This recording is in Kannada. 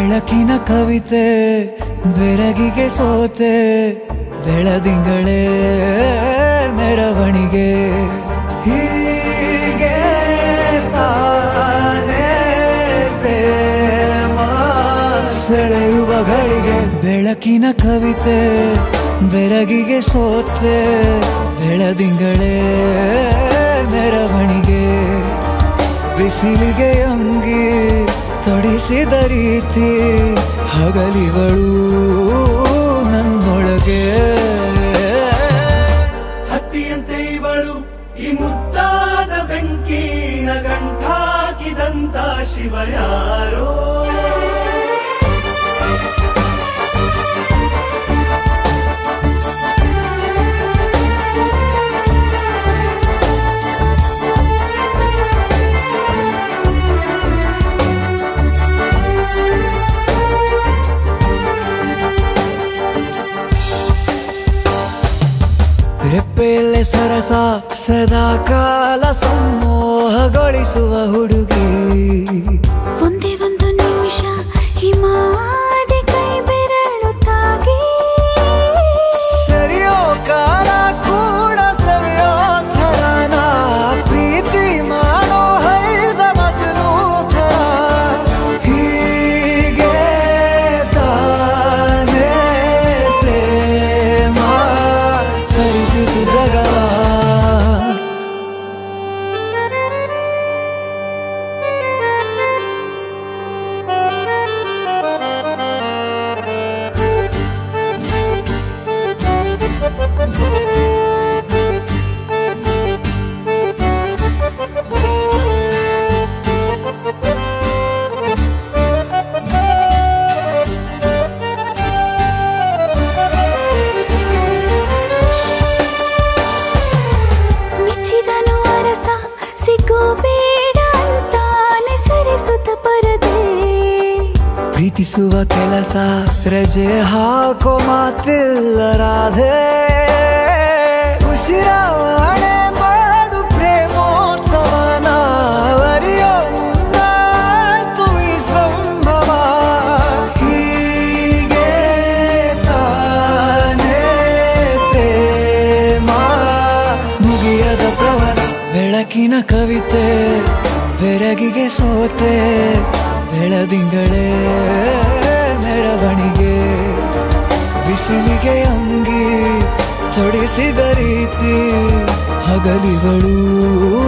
ಬೆಳಕಿನ ಕವಿತೆ ಬೆರಗಿಗೆ ಸೋತೆ ಬೆಳದಿಂಗಳೇ ಮೆರವಣಿಗೆ ಹೀಗೆ ತಾನೇ ಪ್ರೇಮ ಸೆಳೆಯುವ ಗಳಿಗೆ ಬೆಳಕಿನ ಕವಿತೆ ಬೆರಗಿಗೆ ಸೋತೆ ಬೆಳದಿಂಗಳೇ ಮೆರವಣಿಗೆ ಬಿಸಿಲಿಗೆ ಅಂಗಿ ತೊಡಿಸಿದ ರೀತಿ ಹಗಲಿಗಳು ನನ್ನೊಳಗೆ ಹತ್ತಿಯಂತೆ ಇವಳು ಈ ಮುದ್ದಾದ ಬೆಂಕಿನ ಗಂಟಾಕಿದಂತ ಶಿವ ಯಾರೋ ರೆಪ್ಪೆಯಲ್ಲೇ ಸರಸ ಸದಾ ಕಾಲ ಸಂಮೋಹಗೊಳಿಸುವ ಹುಡುಗಿ ಒಂದೇ ಒಂದು ನಿಮಿಷ ಹಿಮಾದಿ ಕೈ ಬೆರಳು ತಾಗಿ ಸರಿಯೋ ಕಾಲ ಕೂಡ ಸವಿಯೋ ಥರನ ಪ್ರೀತಿ ಮಾಡೋ ಹೈದ ಮಜನು ಥರ ಹೀಗೆ ತಾನೇ ಪ್ರೇಮ ಸರಿಸಿತು ಜಗವ ಮೆಚ್ಚಿದನು ಅರಸ ಸಿಗೋ ಬೇಡ ಅಂತಾನೆ ಸರಿಸುತ್ತ ಪರದೆ ಪ್ರೀತಿಸುವ ಕೆಲಸ ರಜೆ ಹಾಕೋ ಮಾತಿಲ್ಲ ರಾಧೆ ಉಸಿರಾವಣೆ ಮಾಡು ಪ್ರೇಮೋತ್ಸವನ ಅರಿಯೋ ಮುಂದಾಯ್ತು ಈ ಸಂಭವ ಹೀಗೆ ತಾನೇ ಪ್ರೇಮ ಮುಗಿಯದ ಪ್ರವರ ಬೆಳಕಿನ ಕವಿತೆ ಬೆರಗಿಗೆ ಸೋತೆ ಬೆಳದಿಂಗಳೇ ಮೆರವಣಿಗೆ ಬಿಸಿಲಿಗೆ ಅಂಗಿ ತೊಡಿಸಿದ ರೀತಿ ಹಗಲಿಗಳು